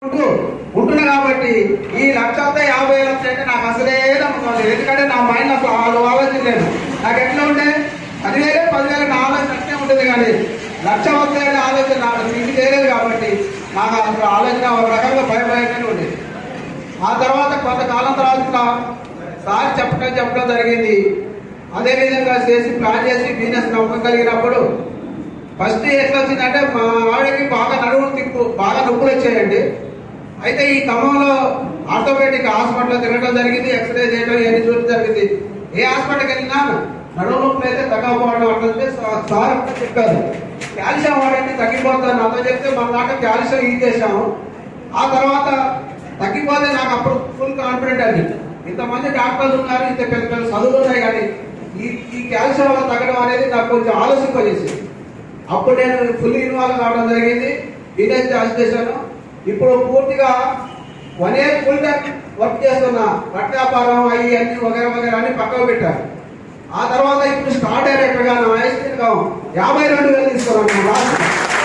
ఉంటూ ఉంటున్నా కాబట్టి ఈ లక్ష అంతా యాభై లక్షలు అంటే నాకు అసలే నమ్మకం లేదు ఎందుకంటే నా మైండ్ అసలు వాళ్ళు ఆలోచన లేదు నాకు ఎట్లా ఉండే పదివేలు పదివేలు నా ఆలోచన అట్లే ఉంటుంది కానీ లక్ష వస్తాయనే ఆలోచన నాకు తిండి చేయలేదు కాబట్టి నాకు అసలు ఆలోచన ఒక రకంగా భయ భయంగానే ఉండేది ఆ తర్వాత కొంతకాలం తర్వాత సార్ చెప్పడం చెప్పడం జరిగింది అదే విధంగా చేసి ప్లాన్ చేసి బిజినెస్ నమ్మకగలిగినప్పుడు ఫస్ట్ ఎట్లా వచ్చిందంటే మా ఆవిడకి బాగా నడువులు తిప్పు బాగా నొప్పులు వచ్చాయండి అయితే ఈ ఖమ్మంలో ఆర్థోపెడిక్ హాస్పిటల్ తిరగడం జరిగింది ఎక్స్రే చేయడం ఇవన్నీ చూడడం జరిగింది ఏ హాస్పిటల్కి వెళ్ళినా నడువు నొప్పులు అయితే తగ్గకపోవడం అంటే సార్ అంటే చెప్పారు కాల్షియం వాడండి తగ్గిపోతుంది నాతో చెప్తే మన దాకా కాల్షియం యూజ్ చేశాము ఆ తర్వాత తగ్గిపోతే నాకు అప్పుడు ఫుల్ కాన్ఫిడెంట్ అండి ఇంతమంది డాక్టర్లు ఉన్నారు ఇంత పెద్ద పెద్ద చదువులు ఉన్నాయి కానీ ఈ ఈ కాల్షియం వల్ల తగ్గడం అనేది నాకు కొంచెం ఆలోచింపజేసింది అప్పుడు నేను ఫుల్ ఇన్వాల్వ్ కావడం జరిగింది బిజినెస్ జాయిన్ చేశాను ఇప్పుడు పూర్తిగా one year full time work చేస్తున్నా బట్ట వ్యాపారం అవి అన్ని వగేర వగేర అన్ని పక్కకు పెట్టాను ఆ తర్వాత ఇప్పుడు స్టార్ డైరెక్టర్ గా నా వయసు యాభై రెండు వేలు తీసుకున్నాను లాస్ట్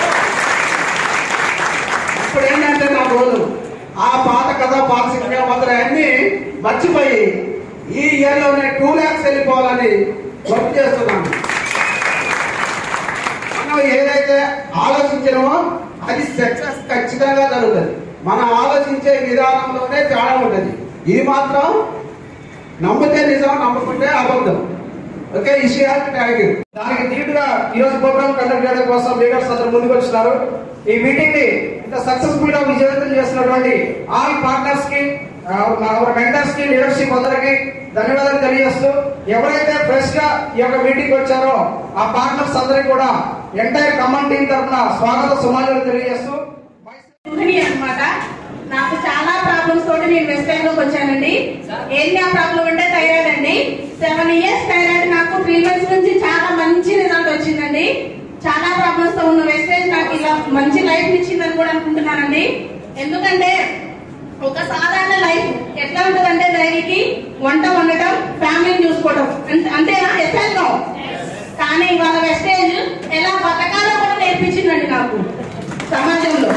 ఇప్పుడు ఏంటంటే నా రోజు ఆ పాత కథ పాత సినిమా మాత్రం అన్ని మర్చిపోయి ఈ ఇయర్ లోనే టూ ల్యాక్స్ వెళ్ళిపోవాలని వర్క్ చేస్తున్నాను మనం ఏదైతే ఆలోచించినామో అది సక్సెస్ ఖచ్చితంగా జరుగుతుంది మనం ఆలోచించే విధానంలోనే తేడా ఉంటుంది ఇది మాత్రం నమ్మితే నిజం నమ్మకుంటే అబద్ధం ఓకే ఈ థ్యాంక్ యూ దానికి ధీటుగా ఈ రోజు ప్రోగ్రామ్ కండక్ట్ చేయడం కోసం లీడర్స్ అందరూ ముందుకు వచ్చినారు ఈ మీటింగ్ ని ఇంత సక్సెస్ఫుల్ గా విజయవంతం చేస్తున్నటువంటి ఆల్ పార్ట్నర్స్ కి అవర్ మెంటర్స్ కి లీడర్షిప్ అందరికి ధన్యవాదాలు తెలియజేస్తూ ఎవరైతే ఫ్రెష్ గా ఈ యొక్క మీటింగ్ వచ్చారో ఆ పార్ట్నర్స్ అందరికి కూడా ఎంటైర్ కమాండ్ టీం తరఫున స్వాగత సుమాలు తెలియజేస్తూ కుంభిని అన్నమాట నాకు చాలా ప్రాబ్లమ్స్ తోటి నేను వెస్ట్ లోకి వచ్చానండి ఏంటి ఆ ప్రాబ్లం అంటే థైరాయిడ్ అండి సెవెన్ ఇయర్స్ థైరాయిడ్ నాకు త్రీ మంత్స్ నుంచి చాలా మంచి రిజల్ట్ వచ్చిందండి చాలా ప్రాబ్లమ్స్ తో ఉన్న వెస్టేజ్ నాకు ఇలా మంచి లైఫ్ ఇచ్చిందని కూడా అనుకుంటున్నానండి ఎందుకంటే ఒక సాధారణ లైఫ్ ఎట్లా ఉంటుందంటే డైరీకి వంట వండటం ఫ్యామిలీని చూసుకోవడం అంతే- అంతేనా ఎస్ఎల్ కానీ ఇవాళ వెస్టేజ్ ఎలా బతకాలో కూడా నేర్పించిందండి నాకు సమాజంలో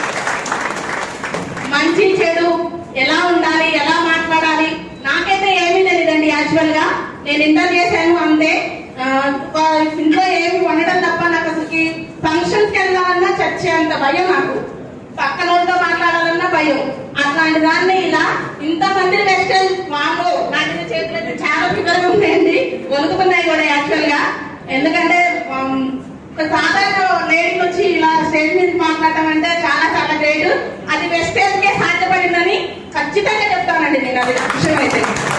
మంచి చెడు ఎలా ఉండాలి ఎలా మాట్లాడాలి నాకైతే ఏమీ తెలియదండి యాక్చువల్ గా నేను ఇంటర్ చేశాను అంతే ఆ, ఒక ఇంట్లో ఏమి వండడం తప్ప నాకు అసలుకి ఫంక్షన్స్ కి వెళ్ళాలన్నా చచ్చే అంత భయం నాకు పక్కన వాళ్ళతో మాట్లాడాలన్నా భయం అట్లాంటి దాన్ని ఇలా ఇంతమంది వెస్టర్న్ వాము నాకు చేతులు అయితే చాలా ఫిగర్ ఉన్నాయండి వణుకుతున్నాయి కూడా యాక్చువల్ గా ఎందుకంటే ఆమ్, ఒక సాధారణ లేడీకి వచ్చి ఇలా స్టేజ్ మీద మాట్లాడటం అంటే చాలా చాలా గ్రేట్ అది వెస్టర్న్ కే సాధ్యపడిందని ఖచ్చితంగా చెప్తానండి నేను అది విషయం అయితే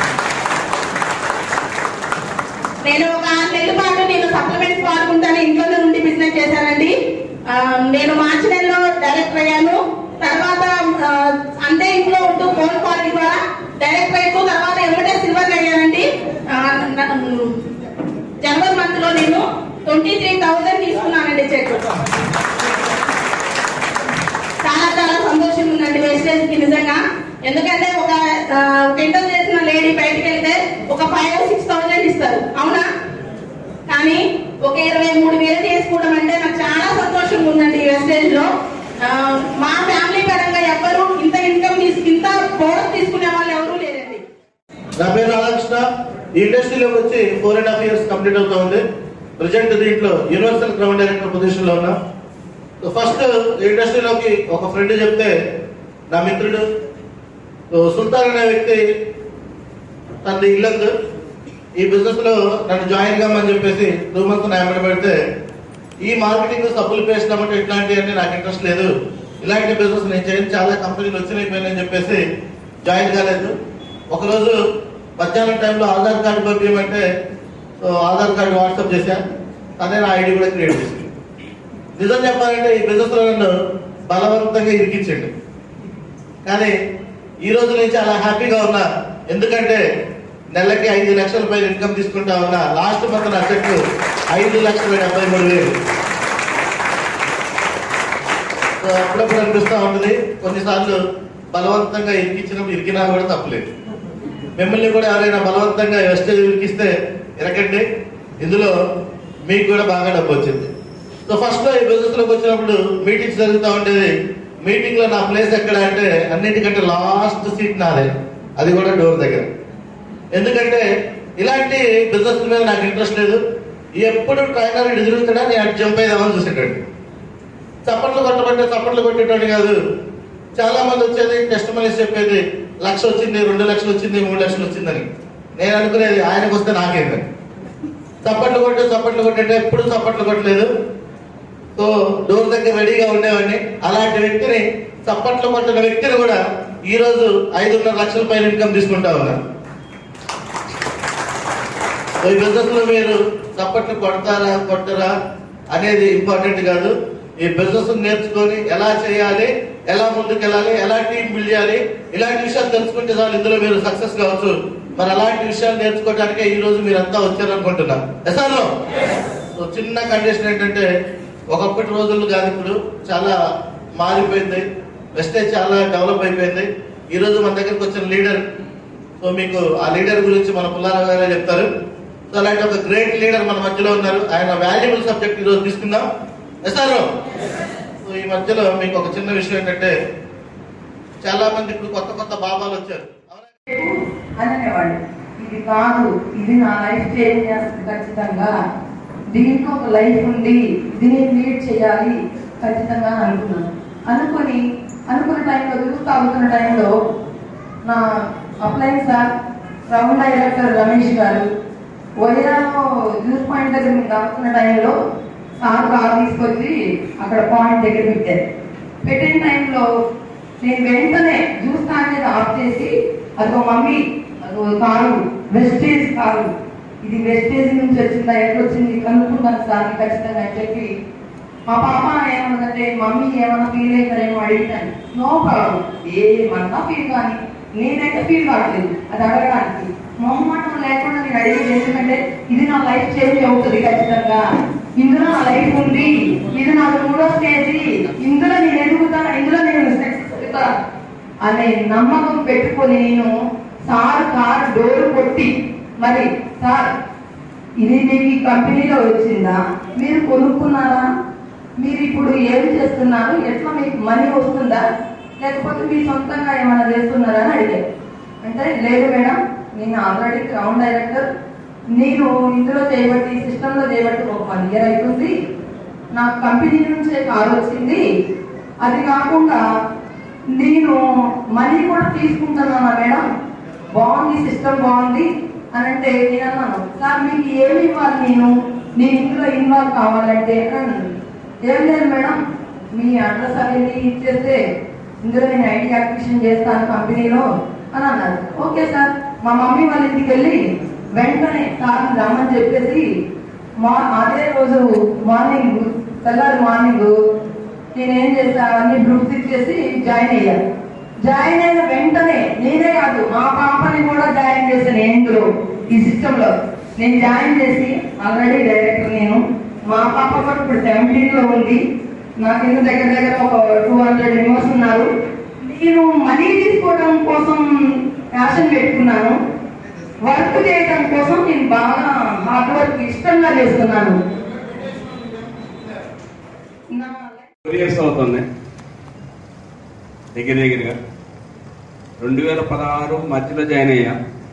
నేను ఒక ఆరు నెలల పాటు నేను సప్లిమెంట్స్ వాడుకుంటాను ఇంట్లోనే ఉండి బిజినెస్ చేశానండి ఆ, నేను మార్చి నెలలో డైరెక్టర్ అయ్యాను తర్వాత ఆ, అంతే ఇంట్లో ఉంటూ ఫోన్ కాల్ ద్వారా డైరెక్టర్ అయిపో తర్వాత ఎమ్మటే సిల్వర్ అయ్యానండి ఆ, న- జనవరి మంత్ లో నేను ట్వంటీ త్రీ థౌసండ్ తీసుకున్నానండి చెక్ చాలా చాలా సంతోషంగా ఉందండి వేస్టేజ్ కి నిజంగా ఎందుకంటే ఒక ఆ, ఒక ఇంటర్ చేసిన లేడీ బయటకు వెళ్తే ఒక ఫైవ్ సిక్స్ థౌసండ్ ఇస్తారు అవునా కానీ ఒక ఇరవై మూడు వేలు చేసుకోవడం అంటే నాకు చాలా సంతోషంగా ఉందండి ఈ వెస్టేజ్ లో ఆ, మా ఫ్యామిలీ పరంగా ఎవ్వరు ఇంత ఇన్కమ్ తీసుకు ఇంత బోనస్ తీసుకునే వాళ్ళు ఎవరూ లేరండి నా పేరు రాధాకృష్ణ ఈ ఇండస్ట్రీలోకి వచ్చి four and half years complete అవుతా ఉంది ప్రజెంట్ దీంట్లో యూనివర్సల్ క్రౌన్ డైరెక్టర్ పొజిషన్ లో ఉన్నా సో ఫస్ట్ ఇండస్ట్రీలోకి ఒక ఫ్రెండ్ చెప్తే నా మిత్రుడు సో సుల్తాన్ అనే వ్యక్తి తనది ఇల్లందు ఈ బిజినెస్ లో నన్ను జాయిన్ కామని చెప్పేసి టూ మంత్స్ నా పెడితే ఈ మార్కెటింగ్ సబ్బులు పేస్ట్ అమ్మటం ఇట్లాంటివన్నీ నాకు ఇంట్రెస్ట్ లేదు ఇలాంటి బిజినెస్ నేను చేయను చాలా కంపెనీలు వచ్చినాయిపోయినాయని చెప్పేసి జాయిన్ కాలేదు ఒకరోజు మధ్యాహ్నం టైంలో ఆధార్ కార్డు పంపించమంటే సో ఆధార్ కార్డు వాట్సాప్ చేశా తనే నా ఐడి కూడా క్రియేట్ చేసింది నిజం చెప్పాలంటే ఈ బిజినెస్ లో నన్ను బలవంతంగా ఇరికించండి కానీ ఈ రోజు నేను చాలా హ్యాపీగా ఉన్నా ఎందుకంటే నెలకి ఐదు లక్షల పైన ఇన్కమ్ తీసుకుంటా ఉన్నా లాస్ట్ మంత్ నా చెక్ ఐదు లక్షల డెబ్బై మూడు వేలు సో అప్పుడప్పుడు అనిపిస్తా ఉంటుంది కొన్నిసార్లు బలవంతంగా ఇరికించినప్పుడు ఇరికినా కూడా తప్పలేదు మిమ్మల్ని కూడా ఎవరైనా బలవంతంగా వెస్టేజ్ ఇరికిస్తే ఇరకండి ఇందులో మీకు కూడా బాగా డబ్బు వచ్చింది సో ఫస్ట్ లో ఈ బిజినెస్ లోకి వచ్చినప్పుడు మీటింగ్స్ జరుగుతూ ఉండేది మీటింగ్ లో నా ప్లేస్ ఎక్కడ అంటే అన్నిటికంటే లాస్ట్ సీట్ నాదే అది కూడా డోర్ దగ్గర ఎందుకంటే ఇలాంటి బిజినెస్ మీద నాకు ఇంట్రెస్ట్ లేదు ఎప్పుడు ట్రైనర్ ఇటు తిరుగుతాడా నేను అటు జంప్ అయిదామని చూసేటట్టు చప్పట్లు కొట్టమంటే చప్పట్లు కొట్టేటట్టు కాదు చాలా మంది వచ్చేది టెస్ట్ మనీస్ చెప్పేది లక్ష వచ్చింది రెండు లక్షలు వచ్చింది మూడు లక్షలు వచ్చిందని నేను అనుకునేది ఆయనకు వస్తే నాకేందని చప్పట్లు కొట్టే చప్పట్లు కొట్టేట ఎప్పుడు చప్పట్లు కొట్టలేదు సో డోర్ దగ్గర రెడీగా ఉండేవాడిని అలాంటి వ్యక్తిని చప్పట్లు కొట్టిన వ్యక్తిని కూడా ఈ రోజు ఐదున్నర లక్షల పైన ఇన్కమ్ తీసుకుంటా ఉన్నారు సో ఈ బిజినెస్ లో మీరు చప్పట్లు కొడతారా కొట్టరా అనేది ఇంపార్టెంట్ కాదు ఈ బిజినెస్ నేర్చుకొని ఎలా చేయాలి ఎలా ముందుకు వెళ్ళాలి ఎలా టీం బిల్డ్ చేయాలి ఇలాంటి విషయాలు తెలుసుకుంటే చాలు ఇందులో మీరు సక్సెస్ కావచ్చు మరి అలాంటి విషయాలు నేర్చుకోవడానికే ఈ రోజు మీరంతా వచ్చారనుకుంటున్నా ఎసార్లో సో చిన్న కండిషన్ ఏంటంటే ఒకప్పటి రోజులు కాదు ఇప్పుడు చాలా మారిపోయింది వెస్టేజ్ చాలా డెవలప్ అయిపోయింది ఈ రోజు మన దగ్గరకు వచ్చిన లీడర్ సో మీకు ఆ లీడర్ గురించి మన పుల్లారావు గారే చెప్తారు సో అలాంటి ఒక గ్రేట్ లీడర్ మన మధ్యలో ఉన్నారు ఆయన వాల్యుబుల్ సబ్జెక్ట్ ఈరోజు తీసుకుందాం సార్ సో ఈ మధ్యలో మీకు ఒక చిన్న విషయం ఏంటంటే చాలా మంది ఇప్పుడు కొత్త కొత్త బాబాలు వచ్చారు అవునా? అని అనేవాళ్ళు ఇది కాదు ఇది నా లైఫ్ చేంజ్ చేస్తుంది ఖచ్చితంగా దీంట్లో ఒక లైఫ్ ఉంది ఇది నేను లీడ్ చేయాలి ఖచ్చితంగా అని అనుకున్నాను అనుకొని అనుకున్న టైంలో తిరుగుతూ అవుతున్న టైంలో నా upline sir round director Ramesh గారు వైరాలో జ్యూస్ పాయింట్ దగ్గర మేము దాక్కున్న టైంలో సార్ కార్ తీసుకొచ్చి అక్కడ పాయింట్ దగ్గర పెట్టారు పెట్టిన టైంలో నేను వెంటనే జ్యూస్ తాగేది ఆఫ్ చేసి అదో మమ్మీ అదో కారు వెస్టేజ్ కారు ఇది వెస్టేజ్ నుంచి వచ్చిందా ఎట్లా వచ్చింది కనుక్కుంటాను సార్ ఖచ్చితంగా అని చెప్పి మా పాప ఏమన్నదంటే మమ్మీ ఏమన్నా ఫీల్ అవుతారేమో అడిగితాను నో ప్రాబ్లం ఏమన్నా ఫీల్ కానీ నేనైతే ఫీల్ కావట్లేదు అది అడగడానికి మొహమాటం లేకుండా నేను అడిగేది ఎందుకంటే ఇది నా లైఫ్ చేంజ్ అవుతుంది ఖచ్చితంగా ఇందులో నా లైఫ్ ఉంది ఇది నాకు మూడో స్టేజ్ ఇందులో నేను ఎదుగుతాను ఇందులో నేను సక్సెస్ అవుతా అనే నమ్మకం పెట్టుకొని నేను సార్ కార్ డోర్ కొట్టి మరి సార్ ఇది మీకు ఈ కంపెనీలో వచ్చిందా మీరు కొనుక్కున్నారా మీరు ఇప్పుడు ఏం చేస్తున్నారు ఎట్లా మీకు మనీ వస్తుందా లేకపోతే మీ సొంతంగా ఏమైనా చేస్తున్నారా అని అడిగారు అంటే లేదు మేడం నేను ఆల్రెడీ గ్రౌండ్ డైరెక్టర్ నేను ఇందులో చేయబట్టి సిస్టంలో చేయబట్టి ఒక వన్ ఇయర్ అవుతుంది నాకు కంపెనీ నుంచే కాల్ వచ్చింది అది కాకుండా నేను మనీ కూడా తీసుకుంటున్నానా మేడం బాగుంది సిస్టమ్ బాగుంది అని అంటే నేను అన్నాను సార్ మీకు ఏమి ఇవ్వాలి నేను నేను ఇందులో ఇన్వాల్వ్ కావాలంటే అని అన్నాను. ఏం లేదు మేడం మీ అడ్రస్ అనేది ఇచ్చేస్తే ఇందులో నేను ఐడి యాక్టివేషన్ చేస్తాను కంపెనీలో అని అన్నారు ఓకే సార్ మా మమ్మీ వాళ్ళ ఇంటికి వెళ్ళి వెంటనే సార్ రమ్మని చెప్పేసి మా అదే రోజు మార్నింగ్ తెల్లారి మార్నింగ్ నేనేం చేస్తా అవన్నీ గ్రూప్స్ ఇచ్చేసి జాయిన్ అయ్యాను జాయిన్ అయిన వెంటనే నేనే కాదు మా పాపని కూడా జాయిన్ చేశాను ఇందులో ఈ సిస్టమ్ లో నేను జాయిన్ చేసి ఆల్రెడీ డైరెక్టర్ నేను మా పాప కూడా ఇప్పుడు సెవెంటీన్ లో ఉంది నాకు ఇంత దగ్గర దగ్గర ఒక టూ హండ్రెడ్ మెంబర్స్ ఉన్నారు నేను మనీ తీసుకోవడం కోసం ప్యాషన్ పెట్టుకున్నాను వర్క్ చేయడం కోసం నేను బాగా హార్డ్ వర్క్ ఇష్టంగా చేస్తున్నాను నా టూ ఇయర్స్ అవుతుంది దగ్గర దగ్గరగా రెండు వేల పదహారు మధ్యలో జాయిన్ అయ్యా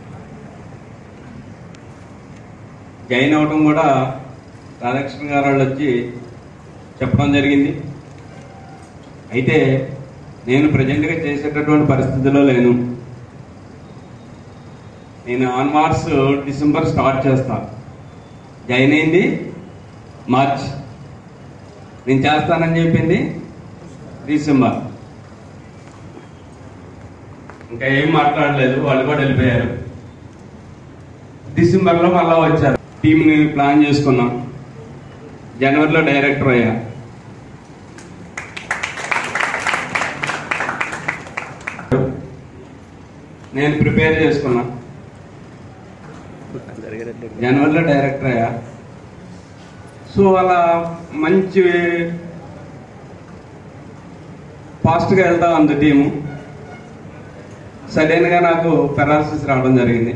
జాయిన్ అవడం కూడా రాధాకృష్ణ గారు వాళ్ళు వచ్చి చెప్పడం జరిగింది అయితే నేను ప్రజెంట్గా చేసేటటువంటి పరిస్థితిలో లేను నేను ఆన్ మార్చ్ డిసెంబర్ స్టార్ట్ చేస్తాను జాయిన్ అయింది మార్చ్ నేను చేస్తానని చెప్పింది డిసెంబర్ ఇంకా ఏం మాట్లాడలేదు వాళ్ళు కూడా వెళ్ళిపోయారు డిసెంబర్లో మళ్ళా వచ్చారు టీంని ప్లాన్ చేసుకున్నాం జనవరిలో డైరెక్టర్ అయ్యా నేను ప్రిపేర్ చేసుకున్నా జనవరిలో డైరెక్టర్ అయ్యా సో అలా మంచి ఫాస్ట్గా వెళ్తా ఉంది టీము సడన్గా నాకు పెరాలసిస్ రావడం జరిగింది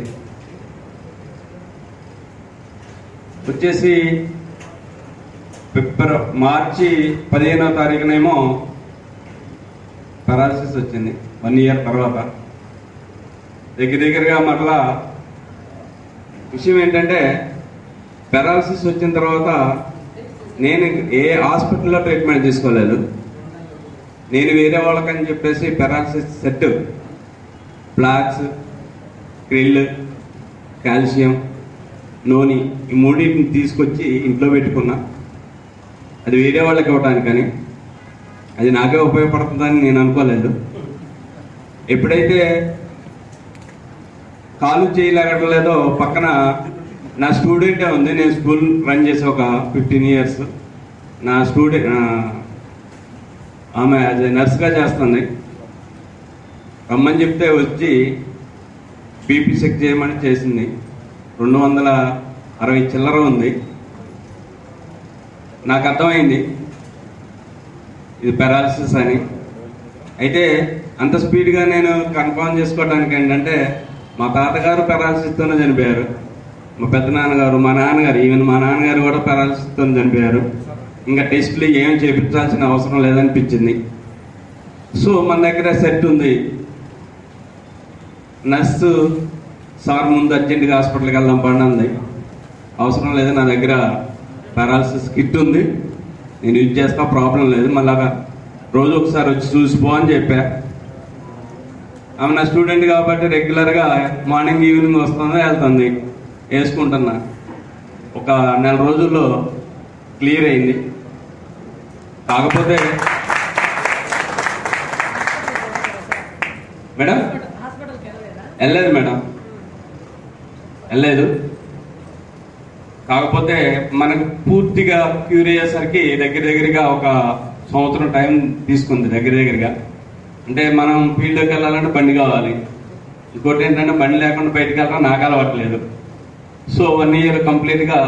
వచ్చేసి ఫిబ్రవరి మార్చి పదిహేనో తారీఖునేమో పెరాలసిస్ వచ్చింది వన్ ఇయర్ తర్వాత దగ్గర దగ్గరగా మరలా విషయం ఏంటంటే పెరాలసిస్ వచ్చిన తర్వాత నేను ఏ హాస్పిటల్లో ట్రీట్మెంట్ తీసుకోలేదు నేను వేరే వాళ్ళకని చెప్పేసి paralysis set flax krill calcium నూనె ఈ మూడింటిని తీసుకొచ్చి ఇంట్లో పెట్టుకున్నా అది వేరే వాళ్ళకి ఇవ్వటానికని అది నాకే ఉపయోగపడుతుందని నేను అనుకోలేదు ఎప్పుడైతే కాలు చేయలేగట్లేదో పక్కన నా స్టూడెంటే ఉంది నేను స్కూల్ రన్ చేసి ఒక ఫిఫ్టీన్ ఇయర్స్ నా స్టూడెంట్ ఆమె అది నర్స్గా చేస్తుంది రమ్మని చెప్తే వచ్చి బీపీ చెక్ చేయమని చేసింది రెండు వందల అరవై చిల్లర ఉంది నాకు అర్థమైంది ఇది పెరాలసిస్ అని అయితే అంత స్పీడ్గా నేను కన్ఫర్మ్ చేసుకోవడానికి ఏంటంటే మా తాతగారు పెరాలసిస్తోనే చనిపోయారు మా పెద్ద నాన్నగారు మా నాన్నగారు ఈవెన్ మా నాన్నగారు కూడా పెరాలసిస్తో చనిపోయారు ఇంకా టెస్టులు ఏం చేపించాల్సిన అవసరం లేదనిపించింది సో మన దగ్గర సెట్ ఉంది నర్సు సార్ ముందు అర్జెంటుగా హాస్పిటల్కి వెళ్దాం పండి అంది అవసరం లేదు నా దగ్గర పారాలసిస్ కిట్ ఉంది నేను యూజ్ చేస్తా ప్రాబ్లం లేదు మళ్ళా రోజు ఒకసారి వచ్చి చూసిపో అని చెప్పా ఆమె నా స్టూడెంట్ కాబట్టి రెగ్యులర్గా మార్నింగ్ ఈవినింగ్ వస్తుంది వెళ్తుంది వేసుకుంటున్నా ఒక నెల రోజుల్లో క్లియర్ అయింది కాకపోతే మేడం వెళ్ళలేదు మేడం వెళ్ళలేదు కాకపోతే మనకు పూర్తిగా క్యూర్ అయ్యేసరికి దగ్గర దగ్గరగా ఒక సంవత్సరం టైం తీసుకుంది దగ్గర దగ్గరగా అంటే మనం ఫీల్డ్కి వెళ్ళాలంటే బండి కావాలి ఇంకోటి ఏంటంటే బండి లేకుండా బయటకు వెళ్ళడం నాకు అలవాట్లేదు సో వన్ ఇయర్ కంప్లీట్గా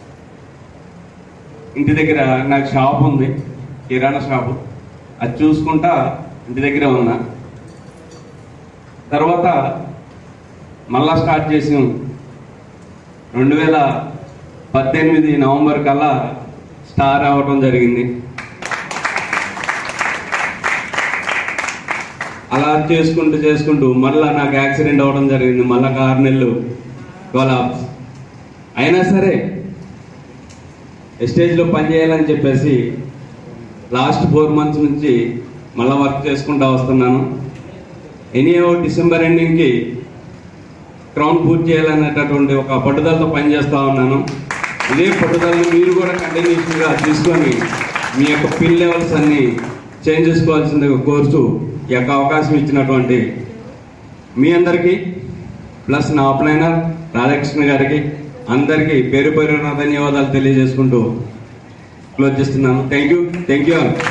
ఇంటి దగ్గర నాకు షాప్ ఉంది కిరాణా షాపు అది చూసుకుంటా ఇంటి దగ్గర ఉన్నా తర్వాత మళ్ళా స్టార్ట్ చేసాం రెండు వేల పద్దెనిమిది నవంబర్ కల్లా స్టార్ అవ్వటం జరిగింది అలా చేసుకుంటూ చేసుకుంటూ మళ్ళా నాకు యాక్సిడెంట్ అవ్వడం జరిగింది మళ్ళా ఒక ఆరు నెలలు కొలాప్స్ అయినా సరే స్టేజ్లో పనిచేయాలని చెప్పేసి లాస్ట్ ఫోర్ మంత్స్ నుంచి మళ్ళా వర్క్ చేసుకుంటూ వస్తున్నాను ఎనీహో డిసెంబర్ ఎండింగ్కి క్రౌన్ పూర్తి చేయాలనేటటువంటి ఒక పట్టుదలతో పనిచేస్తా ఉన్నాను ఇదే పట్టుదలని మీరు కూడా కంటిన్యూషన్గా తీసుకొని మీ యొక్క పిల్ లెవెల్స్ అన్ని చేంజ్ చేసుకోవాల్సిందిగా కోరుతూ ఈ యొక్క అవకాశం ఇచ్చినటువంటి మీ అందరికీ ప్లస్ నా అప్లైనర్ రాధాకృష్ణ గారికి అందరికీ పేరు పేరున ధన్యవాదాలు తెలియజేసుకుంటూ క్లోజ్ చేస్తున్నాను thank you thank you all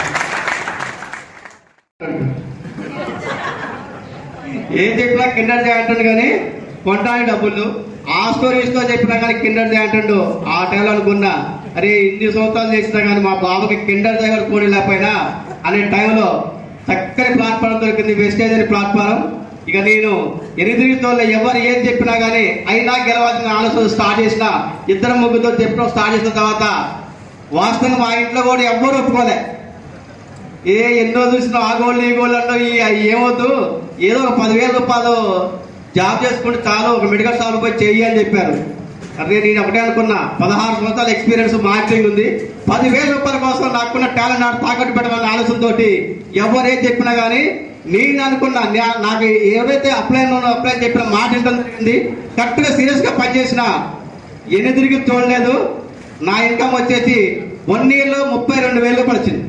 ఏం చెప్పినా కిండర్ జాయ్ అంటాడు కానీ కొనడానికి డబ్బులు ఆ స్టోరీ ఈ స్టోరీ చెప్పినా కానీ కిండర్ జాయ్ అంటాడు ఆ టైంలో అనుకున్నా అరే ఇన్ని సంవత్సరాలు చేసినా కానీ మా బాబుకి కిండర్ జాయ్ కూడా పోనీ లేకపోయినా అనే టైంలో చక్కని ప్లాట్ఫారం దొరికింది వెస్టేజ్ అనే ప్లాట్ఫారం ఇక నేను ఎనిమిదితో ఎవరు ఏం చెప్పినా కానీ అయినా గెలవాల్సిన ఆలోచన స్టార్ట్ చేసిన ఇద్దరు ముగ్గురితో చెప్పడం స్టార్ట్ చేసిన తర్వాత వాస్తవంగా మా ఇంట్లో కూడా ఎవ్వరు ఒప్పుకోలే ఏ ఎన్నో చూసిన ఆ గోళ్ళు ఈ గోళ్ళు అన్నో ఈ అవి ఏమవుతూ ఏదో ఒక పదివేల రూపాయలు జాబ్ చేసుకుంటే చాలు ఒక మెడికల్ షాప్ పోయి చెయ్యి అని చెప్పారు అదే నేను ఒకటే అనుకున్నా పదహారు సంవత్సరాల ఎక్స్పీరియన్స్ మార్కెటింగ్ ఉంది పదివేల రూపాయల కోసం నాకున్న టాలెంట్ నాకు తాకట్టు పెట్టాలన్న ఆలోచనతోటి ఎవరు ఏం చెప్పినా కానీ నేను అనుకున్నా నా- నాకు ఏదైతే అప్లై అప్లై చెప్పిన మాట వినడం జరిగింది కరెక్ట్ గా సీరియస్ గా పనిచేసిన ఎనిమిదికి చూడలేదు నా ఇన్కమ్ వచ్చేసి వన్ ఇయర్ లో ముప్పై రెండు వేలు రూపాయలు వచ్చింది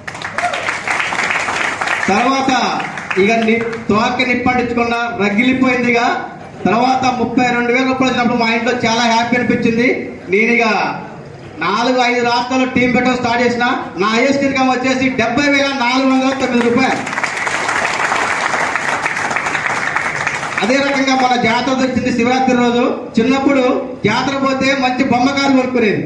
తర్వాత ఇక ని తోక నిప్పండించుకున్న రగిలిపోయిందిగా తర్వాత ముప్పై రెండు వేల రూపాయలు వచ్చినప్పుడు మా ఇంట్లో చాలా హ్యాపీ అనిపించింది నేను ఇక నాలుగు ఐదు రాష్ట్రాల్లో టీం పెట్టడం స్టార్ట్ చేసిన నా హైయెస్ట్ ఇన్కమ్ వచ్చేసి డెబ్బై వేల నాలుగు వందల తొమ్మిది రూపాయలు అదే రకంగా మన జాతర వచ్చింది శివరాత్రి రోజు చిన్నప్పుడు జాతర పోతే మంచి బొమ్మకారు కొనుక్కునేది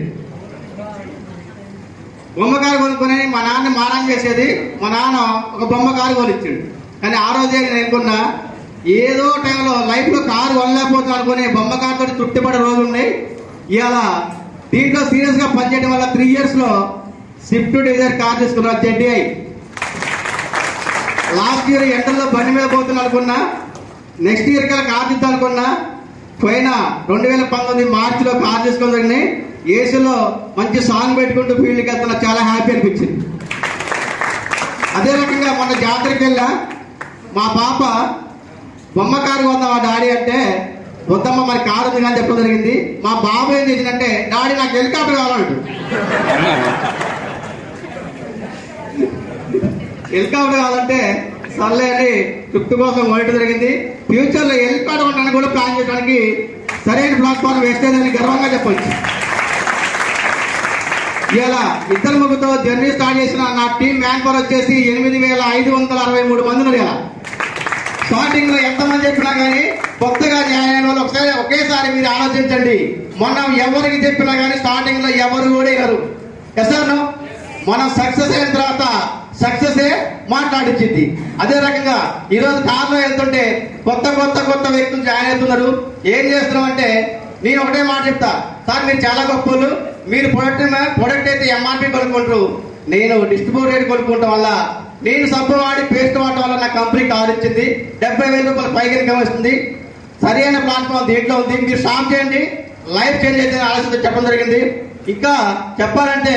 బొమ్మకారు కొనుక్కుని మా నాన్న మారం చేసేది మా నాన్న ఒక బొమ్మకారు కొనిచ్చాడు కానీ ఆ రోజే నేను అనుకున్నా ఏదో టైంలో లైఫ్ లో కారు కొనలేకపోతాం అనుకుని బొమ్మకారుతో చుట్టుపడే రోజు ఉన్నాయి ఇవాళ దీంట్లో సీరియస్ గా పనిచేయడం వల్ల త్రీ ఇయర్స్ లో స్విఫ్ట్ డిజైర్ కార్ తీసుకున్నా జెడ్డీఐ లాస్ట్ ఇయర్ ఎండల్లో బండి మీద పోతున్నా అనుకున్నా నెక్స్ట్ ఇయర్ కల్లా కార్ తీద్దాం అనుకున్నా పోయిన రెండు వేల పంతొమ్మిది మార్చిలో కార్ తీసుకొని జరిగినాయి ఏసీలో మంచి సాంగ్ పెట్టుకుంటూ ఫీల్డ్కి వెళ్తున్నా చాలా హ్యాపీ అనిపించింది అదే రకంగా మొన్న జాతరకి వెళ్ళా మా పాప బొమ్మ కారు కొందాం మా డాడీ అంటే వద్దమ్మ మరి కారు ఉంది అని చెప్పడం జరిగింది మా బాబు ఏం చేసిందంటే డాడీ నాకు హెలికాప్టర్ కావాలంటు హెలికాప్టర్ కావాలంటే సర్లే అని ఫిఫ్త్ కోసం కొనడం జరిగింది ఫ్యూచర్ లో హెలికాప్టర్ ఉండడానికి కూడా ప్లాన్ చేయడానికి సరైన ప్లాట్ఫామ్ వేస్తేదని గర్వంగా చెప్పొచ్చు ఇలా ఇద్దరు ముగ్గుతో జర్నీ స్టార్ట్ చేసిన నా టీం మ్యాన్ పవర్ వచ్చేసి ఎనిమిది వేల ఐదు వందల అరవై మూడు మంది ఉన్నారు ఇలా స్టార్టింగ్ లో ఎంతమంది చెప్పినా కానీ కొత్తగా జాయిన్ అయిన వాళ్ళు ఒకసారి ఒకేసారి మీరు ఆలోచించండి మొన్న ఎవరికి చెప్పినా కానీ స్టార్టింగ్ లో ఎవరు కూడా గారు ఎసాను మనం సక్సెస్ అయిన తర్వాత సక్సెస్ మాట్లాడించింది అదే రకంగా ఈ రోజు కార్ లో వెళ్తుంటే కొత్త కొత్త కొత్త వ్యక్తులు జాయిన్ అవుతున్నారు ఏం చేస్తున్నాం అంటే నేను ఒకటే మాట చెప్తా సార్ మీరు చాలా గొప్పలు మీరు ప్రొడక్ట్ ప్రొడక్ట్ అయితే ఎంఆర్పి కొనుక్కుంటారు నేను డిస్ట్రిబ్యూటర్ రేట్ కొనుక్కోవటం వల్ల నేను సబ్బు వాడి పేస్ట్ వాడటం వల్ల నా కంపెనీ కార్ ఇచ్చింది డెబ్బై వేల రూపాయలు పైకి ఇన్కమ్ వస్తుంది సరైన ప్లాట్ఫామ్ దీంట్లో ఉంది మీరు స్టాప్ చేయండి లైఫ్ చేంజ్ అయితే ఆలోచన చెప్పడం జరిగింది ఇంకా చెప్పాలంటే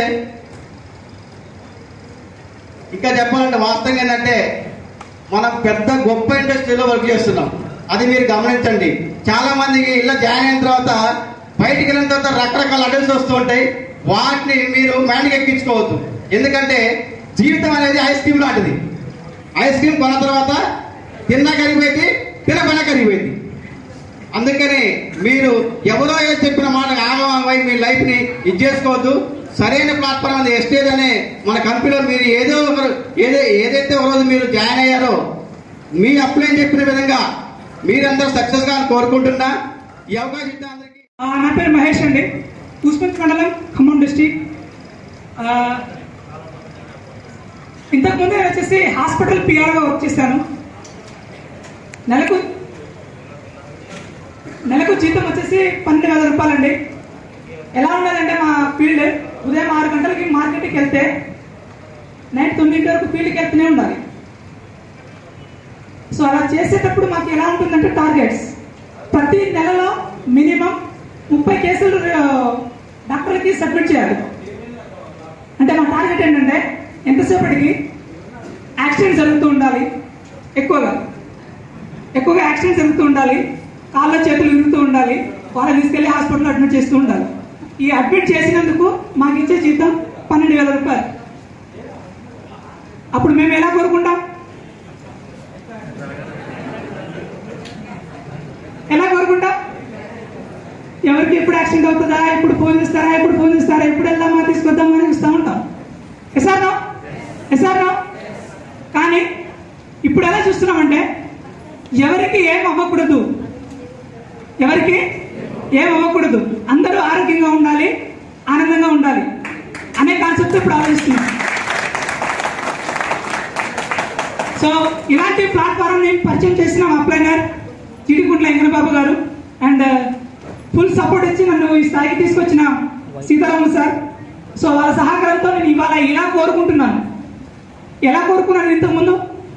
ఇంకా చెప్పాలంటే వాస్తవంగా ఏంటంటే మనం పెద్ద గొప్ప ఇండస్ట్రీలో వర్క్ చేస్తున్నాం అది మీరు గమనించండి చాలా మందికి ఇలా జాయిన్ అయిన తర్వాత బయటికి వెళ్ళిన తర్వాత రకరకాల అడ్రస్ వస్తూ ఉంటాయి వాటిని మీరు మైండ్కి ఎక్కించుకోవద్దు ఎందుకంటే జీవితం అనేది ఐస్ క్రీమ్ లాంటిది ఐస్ క్రీమ్ కొన్న తర్వాత తిన్నా కరిగిపోయింది తినకుండా కరిగిపోయింది అందుకని మీరు ఎవరో ఏదో చెప్పిన మాట ఆమై మీ లైఫ్ ని ఇది చేసుకోవద్దు సరైన ప్లాట్ఫామ్ అది ఎస్టేజ్ అనే మన కంపెనీలో మీరు ఏదో ఒక ఏదో ఏదైతే ఒక రోజు మీరు జాయిన్ అయ్యారో మీ అప్లై చెప్పిన విధంగా మీరందరూ సక్సెస్ గా కోరుకుంటున్నా ఈ అవకాశం ఇచ్చిన అందరికీ ఆ, నా పేరు మహేష్ అండి కూసుపంచ్ మండలం ఖమ్మం డిస్టిక్ ఇంతకుముందు నేను వచ్చేసి హాస్పిటల్ పిఆర్గా వర్క్ చేశాను నెలకు నెలకు జీతం వచ్చేసి పన్నెండు వేల రూపాయలండి ఎలా ఉండదంటే మా ఫీల్డ్ ఉదయం ఆరు గంటలకి మార్కెట్కి వెళ్తే నైట్ తొమ్మిది వరకు ఫీల్డ్కి వెళ్తూనే ఉండాలి సో అలా చేసేటప్పుడు మాకు ఎలా ఉంటుందంటే టార్గెట్స్ ప్రతి నెలలో మినిమం ముప్పై కేసులు ఆ, డాక్టర్కి సబ్మిట్ చేయాలి అంటే మా టార్గెట్ ఏంటంటే ఎంతసేపటికి యాక్సిడెంట్ జరుగుతూ ఉండాలి ఎక్కువగా ఎక్కువగా యాక్సిడెంట్ జరుగుతూ ఉండాలి కాళ్ళ చేతులు ఇరుగుతూ ఉండాలి వాళ్ళని తీసుకెళ్లి హాస్పిటల్లో అడ్మిట్ చేస్తూ ఉండాలి ఈ అడ్మిట్ చేసినందుకు మాకు ఇచ్చే జీతం పన్నెండు వేల రూపాయలు అప్పుడు మేము ఎలా కోరుకుంటాం ఎలా కోరుకుంటాం ఎవరికి ఎప్పుడు యాక్సిడెంట్ అవుతుందా ఎప్పుడు ఫోన్ చేస్తారా ఎప్పుడు ఫోన్ చేస్తారా ఎప్పుడు వెళ్దామా తీసుకొద్దామా అని చూస్తూ ఉంటాం ఎసార్నో ఎసార్నో కానీ ఇప్పుడు ఎలా చూస్తున్నామంటే ఎవరికి ఏం అవ్వకూడదు ఎవరికి ఏం అవ్వకూడదు అందరూ ఆరోగ్యంగా ఉండాలి ఆనందంగా ఉండాలి అనే కాన్సెప్ట్ ఇప్పుడు ఆలోచిస్తున్నాం సో ఇలాంటి ప్లాట్ఫామ్ నేను పరిచయం చేసిన మా అప్లైనర్ చిడిగుంట్ల వెంకటబాబు గారు అండ్ ఫుల్ సపోర్ట్ ఇచ్చి నన్ను ఈ స్థాయికి తీసుకొచ్చిన సీతారామన్ సార్ సో వాళ్ళ సహకారంతో నేను ఇవాళ ఇలా కోరుకుంటున్నాను ఎలా కోరుకున్నాను ఇంతకుముందు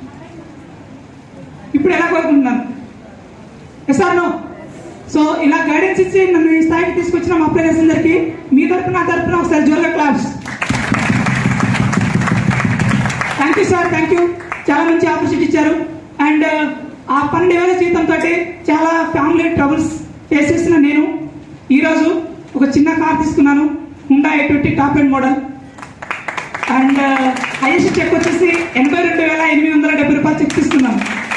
ఇప్పుడు ఎలా కోరుకుంటున్నాను సార్ నో సో ఇలా గైడెన్స్ ఇచ్చి నన్ను ఈ స్థాయికి తీసుకొచ్చిన మా అప్లైనర్స్ అందరికీ మీ తరపున నా తరపున ఒకసారి జోరుగా claps thank you sir thank you చాలా మంచి ఆపర్చునిటీ ఇచ్చారు అండ్ ఆ పన్నెండు వేల జీతంతో చాలా ఫ్యామిలీ ట్రబుల్స్ ఫేస్ చేసిన నేను ఈరోజు ఒక చిన్న కార్ తీసుకున్నాను Hyundai i twenty top and model and highest check వచ్చేసి ఎనభై రెండు వేల ఎనిమిది వందల డెబ్బై రూపాయలు చెక్ తీసుకున్నాను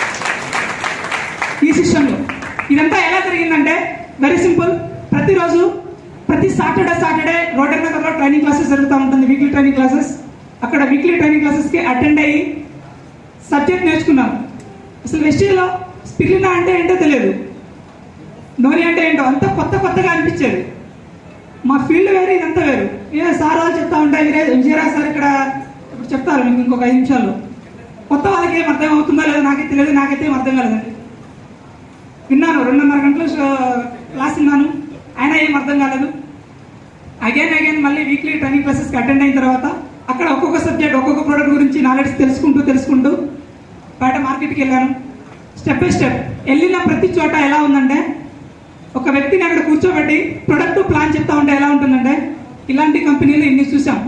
ఈ సిస్టంలో ఇదంతా ఎలా జరిగిందంటే వెరీ సింపుల్ ప్రతిరోజు ప్రతి సాటర్డే సాటర్డే రోటర్ నగర్లో ట్రైనింగ్ క్లాసెస్ జరుగుతూ ఉంటుంది వీక్లీ ట్రైనింగ్ క్లాసెస్ అక్కడ వీక్లీ ట్రైనింగ్ క్లాసెస్కి అటెండ్ అయ్యి సబ్జెక్ట్ నేర్చుకున్నాను అసలు వెస్టీలో స్పిరినా అంటే ఏంటో తెలియదు నోని అంటే ఏంటో అంత కొత్త కొత్తగా అనిపించేది మా ఫీల్డ్ వేరు ఇదంతా వేరు ఏ సార్ వాళ్ళు చెప్తా ఉంటాయి విజయ విజయరాజ్ సార్ ఇక్కడ ఇప్పుడు చెప్తారు మీకు ఇంకొక ఐదు నిమిషాల్లో కొత్త వాళ్ళకి ఏం అర్థం అవుతుందో లేదో నాకైతే తెలియదు నాకైతే ఏం అర్థం కాలేదండి విన్నాను రెండున్నర గంటలు షో- క్లాస్ విన్నాను అయినా ఏం అర్థం కాలేదు అగైన్ అగైన్ మళ్ళీ వీక్లీ ట్రైనింగ్ క్లాసెస్కి అటెండ్ అయిన తర్వాత అక్కడ ఒక్కొక్క సబ్జెక్ట్ ఒక్కొక్క ప్రోడక్ట్ గురించి నాలెడ్జ్ తెలుసుకుంటూ తెలుసుకుంటూ బయట మార్కెట్కి వెళ్ళాను స్టెప్ బై స్టెప్ వెళ్ళిన ప్రతి చోట ఎలా ఉందంటే ఒక వ్యక్తిని అక్కడ కూర్చోబెట్టి ప్రొడక్ట్ ప్లాన్ చెప్తా ఉంటే ఎలా ఉంటుందంటే ఇలాంటి కంపెనీలు ఇన్ని చూసాం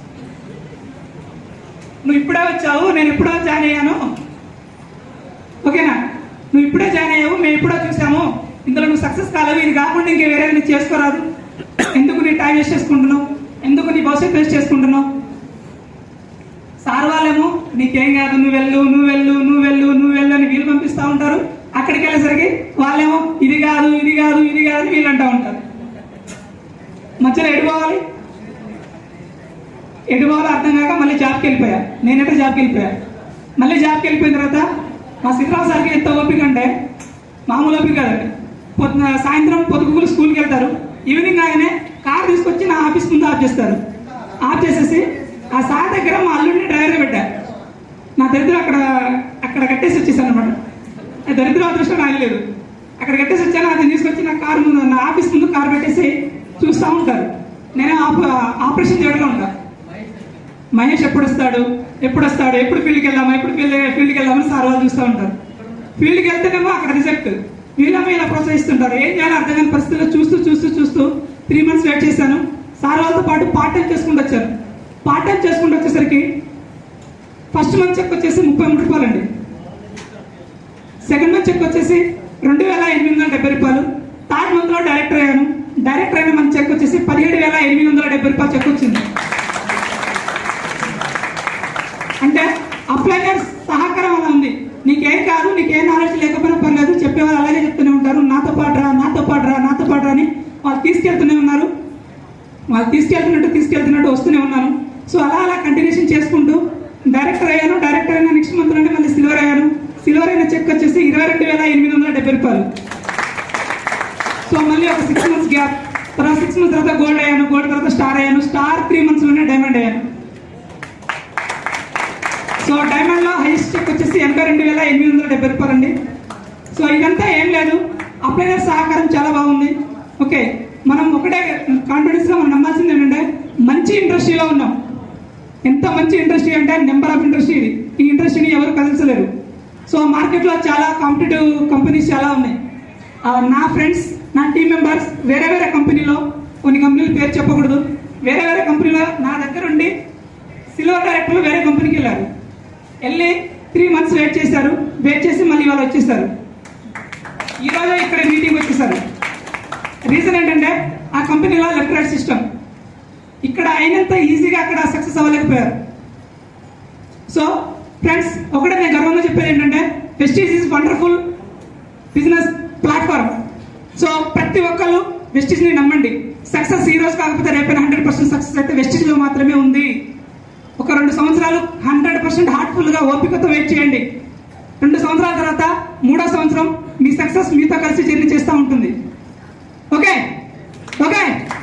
నువ్వు ఇప్పుడే వచ్చావు నేను ఎప్పుడో జాయిన్ అయ్యాను ఓకేనా నువ్వు ఇప్పుడే జాయిన్ అయ్యావు మేము ఎప్పుడో చూసాము ఇందులో నువ్వు సక్సెస్ కాలేవు ఇది కాకుండా ఇంకే వేరే నీకు చేసుకోరాదు ఎందుకు నీ టైం వేస్ట్ చేసుకుంటున్నావు ఎందుకు నీ భవిష్యత్తు వేస్ట్ చేసుకుంటున్నావు సార్ వాళ్ళేమో నీకేం కాదు నువ్వు వెళ్ళు నువ్వు వెళ్ళు నువ్వు వెళ్ళు నువ్వు వెళ్ళు అని వీళ్ళు పంపిస్తా ఉంటారు అక్కడికి వెళ్ళేసరికి వాళ్ళేమో ఇది కాదు ఇది కాదు ఇది కాదు అని వీళ్ళు అంటా ఉంటారు మధ్యలో ఎటు పోవాలి ఎటు పోవాలో అర్థం కాక మళ్ళీ జాబ్కి వెళ్ళిపోయా నేనైతే జాబ్కి వెళ్ళిపోయా మళ్ళీ జాబ్కి వెళ్ళిపోయిన తర్వాత మా సిద్ధరావు సార్కి ఎంత ఓపిక అంటే మామూలు ఓపిక కాదండి పొద్దున సాయంత్రం పొద్దుగులు స్కూల్కి వెళ్తారు ఈవినింగ్ కాగానే కార్ తీసుకొచ్చి నా ఆఫీస్ ముందు ఆఫ్ చేస్తారు ఆఫ్ చేసేసి ఆ సార్ దగ్గర మా అల్లుడిని డ్రైవర్గా పెట్టారు నా దరిద్రం అక్కడ అక్కడ కట్టేసి వచ్చేసాను అనమాట ఆ దరిద్రం అదృష్టం నాకు లేదు అక్కడ కట్టేసి వచ్చాను అది తీసుకొచ్చి నా కారు ముందు నా ఆఫీస్ ముందు కారు పెట్టేసి చూస్తూ ఉంటారు నేను ఆప- ఆపరేషన్ చేయడంలో ఉంటాను మహేష్ ఎప్పుడు వస్తాడు ఎప్పుడు వస్తాడు ఎప్పుడు ఫీల్డ్కి వెళ్దామా ఎప్పుడు ఫీల్డ్ ఫీల్డ్కి వెళ్దామని సార్ వాళ్ళు చూస్తూ ఉంటారు ఫీల్డ్కి వెళ్తేనేమో అక్కడ రిజెక్ట్ వీళ్ళేమో ఇలా ప్రోత్సహిస్తుంటారు ఏం చేయాలో అర్థం కాని పరిస్థితుల్లో చూస్తూ చూస్తూ చూస్తూ త్రీ మంత్స్ వెయిట్ చేశాను సార్ వాళ్ళతో పాటు పార్ట్ టైం చేసుకుంటూ వచ్చాను పార్ట్ టైం చేసుకుంటూ వచ్చేసరికి ఫస్ట్ మంత్ చెక్ వచ్చేసి ముప్పై మూడు రూపాయలు అండి సెకండ్ మంత్ చెక్ వచ్చేసి రెండు వేల ఎనిమిది వందల డెబ్బై రూపాయలు థర్డ్ మంత్ లో డైరెక్టర్ అయ్యాను డైరెక్టర్ అయిన మంత్ చెక్ వచ్చేసి పదిహేడు వేల ఎనిమిది వందల డెబ్బై రూపాయలు చెక్ వచ్చింది అంటే అప్లైనర్స్ సహకారం అలా ఉంది నీకేం కాదు నీకేం నాలెడ్జ్ లేకపోయినా పర్లేదు చెప్పేవాళ్ళు అలాగే చెప్తూనే ఉంటారు నాతో పాటు రా నాతో పాటు రా నాతో పాటు రా అని వాళ్ళు తీసుకెళ్తూనే ఉన్నారు వాళ్ళు తీసుకెళ్తున్నట్టు తీసుకెళ్తున్నట్టు వస్తూనే ఉన్నాను సో అలా అలా కంటిన్యూషన్ చేసుకుంటూ డైరెక్టర్ అయ్యాను డైరెక్టర్ అయిన నెక్స్ట్ మంత్ నుండి మళ్ళీ సిల్వర్ అయ్యాను సిల్వర్ అయిన చెక్ వచ్చేసి ఇరవై రెండు వేల ఎనిమిది వందల డెబ్బై రూపాయలు సో మళ్ళీ ఒక సిక్స్ మంత్స్ గ్యాప్ తర్వాత సిక్స్ మంత్స్ తర్వాత గోల్డ్ అయ్యాను గోల్డ్ తర్వాత స్టార్ అయ్యాను స్టార్ త్రీ మంత్స్ లోనే డైమండ్ అయ్యాను సో డైమండ్ లో హైయెస్ట్ చెక్ వచ్చేసి ఎనభై రెండు వేల ఎనిమిది వందల డెబ్బై రూపాయలు అండి సో ఇదంతా ఏం లేదు అప్లైనర్ సహకారం చాలా బాగుంది ఓకే మనం ఒకటే కాన్ఫిడెన్స్ గా మనం నమ్మాల్సింది ఏంటంటే మంచి ఇండస్ట్రీలో ఉన్నాం ఎంత మంచి ఇండస్ట్రీ అంటే నెంబర్ ఆఫ్ ఇండస్ట్రీ ఇది ఈ ఇండస్ట్రీని ఎవరు కదిలించలేరు సో మార్కెట్ లో చాలా కాంపిటేటివ్ కంపెనీస్ చాలా ఉన్నాయి ఆ, నా ఫ్రెండ్స్ నా టీం మెంబర్స్ వేరే వేరే కంపెనీలో కొన్ని కంపెనీల పేరు చెప్పకూడదు వేరే వేరే కంపెనీలో నా దగ్గర ఉండి సిల్వర్ డైరెక్టర్లు వేరే కంపెనీకి వెళ్ళారు వెళ్ళి త్రీ మంత్స్ వెయిట్ చేశారు వెయిట్ చేసి మళ్ళీ వాళ్ళు వచ్చేసారు ఈ రోజు ఇక్కడ మీటింగ్ వచ్చేసారు రీజన్ ఏంటంటే ఆ కంపెనీలో లెఫ్ట్ రైట్ సిస్టమ్ ఇక్కడ అయినంత ఈజీగా అక్కడ సక్సెస్ అవ్వలేకపోయారు సో ఫ్రెండ్స్ ఒకటే నేను గర్వంగా చెప్పేది ఏంటంటే Vestige is wonderful business platform so ప్రతి ఒక్కరు వెస్టీజ్ ని నమ్మండి సక్సెస్ ఈ రోజు కాకపోతే రేపైనా హండ్రెడ్ పర్సెంట్ సక్సెస్ అయితే వెస్టీజ్ లో మాత్రమే ఉంది ఒక రెండు సంవత్సరాలు హండ్రెడ్ పర్సెంట్ హార్ట్ఫుల్ గా ఓపికతో వెయిట్ చేయండి రెండు సంవత్సరాల తర్వాత మూడో సంవత్సరం మీ సక్సెస్ మీతో కలిసి జర్నీ చేస్తూ ఉంటుంది ఓకే ఓకే